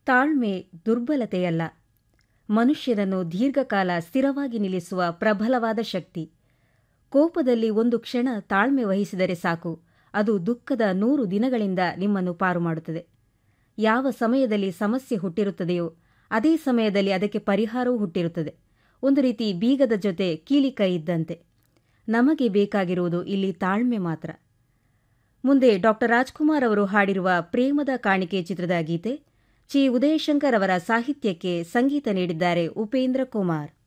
ತಾಳ್ಮೆ ದುರ್ಬಲತೆಯಲ್ಲ ಮನುಷ್ಯನನ್ನು ದೀರ್ಘಕಾಲ ಸ್ಥಿರವಾಗಿ ನಿಲ್ಲಿಸುವ ಪ್ರಬಲವಾದ ಶಕ್ತಿ ಕೋಪದಲ್ಲಿ ಒಂದು ಕ್ಷಣ ತಾಳ್ಮೆ ವಹಿಸಿದರೆ ಸಾಕು ಅದು ದುಃಖದ ನೂರು ದಿನಗಳಿಂದ ನಿಮ್ಮನ್ನು ಪಾರು ಮಾಡುತ್ತದೆ ಯಾವ ಸಮಯದಲ್ಲಿ ಸಮಸ್ಯೆ ಹುಟ್ಟಿರುತ್ತದೆಯೋ ಅದೇ ಸಮಯದಲ್ಲಿ ಅದಕ್ಕೆ ಪರಿಹಾರವೂ ಹುಟ್ಟಿರುತ್ತದೆ ಒಂದು ರೀತಿ ಬೀಗದ ಜೊತೆ ಕೀಲಿಕೈ ಇದ್ದಂತೆ ನಮಗೆ ಬೇಕಾಗಿರುವುದು ಇಲ್ಲಿ ತಾಳ್ಮೆ ಮಾತ್ರ ಮುಂದೆ ಡಾಕ್ಟರ್ ರಾಜ್ಕುಮಾರ್ ಅವರು ಹಾಡಿರುವ ಪ್ರೇಮದ ಕಾಣಿಕೆ ಚಿತ್ರದ ಗೀತೆ ಚಿ ಉದಯಶಂಕರ್ ಅವರ ಸಾಹಿತ್ಯಕ್ಕೆ ಸಂಗೀತ ನೀಡಿದ್ದಾರೆ ಉಪೇಂದ್ರ ಕುಮಾರ್